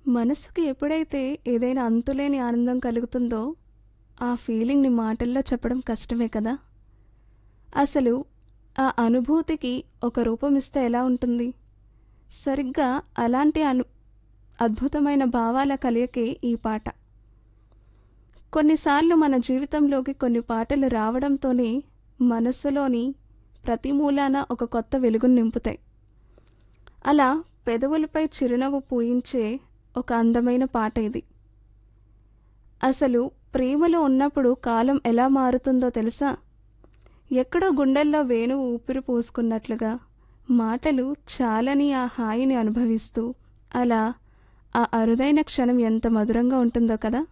మనసుకి ఎప్పుడైతే ఏదైనా అంతులేని ఆనందం కలుగుతుందో ఆ ఫీలింగ్ని మాటల్లో చెప్పడం కష్టమే కదా అసలు ఆ అనుభూతికి ఒక రూపం ఇస్తే ఎలా ఉంటుంది సరిగ్గా అలాంటి అను అద్భుతమైన భావాల కలియకే ఈ పాట కొన్నిసార్లు మన జీవితంలోకి కొన్ని పాటలు రావడంతోనే మనస్సులోని ప్రతి మూలాన ఒక కొత్త వెలుగును నింపుతాయి అలా పెదవులపై చిరునవ్వు పూయించే ఒక అందమైన పాట ఇది అసలు ప్రేమలో ఉన్నప్పుడు కాలం ఎలా మారుతుందో తెలుసా ఎక్కడో గుండెల్లో వేణువు ఊపిరి పోసుకున్నట్లుగా మాటలు చాలని ఆ హాయిని అనుభవిస్తూ అలా ఆ అరుదైన క్షణం ఎంత మధురంగా ఉంటుందో కదా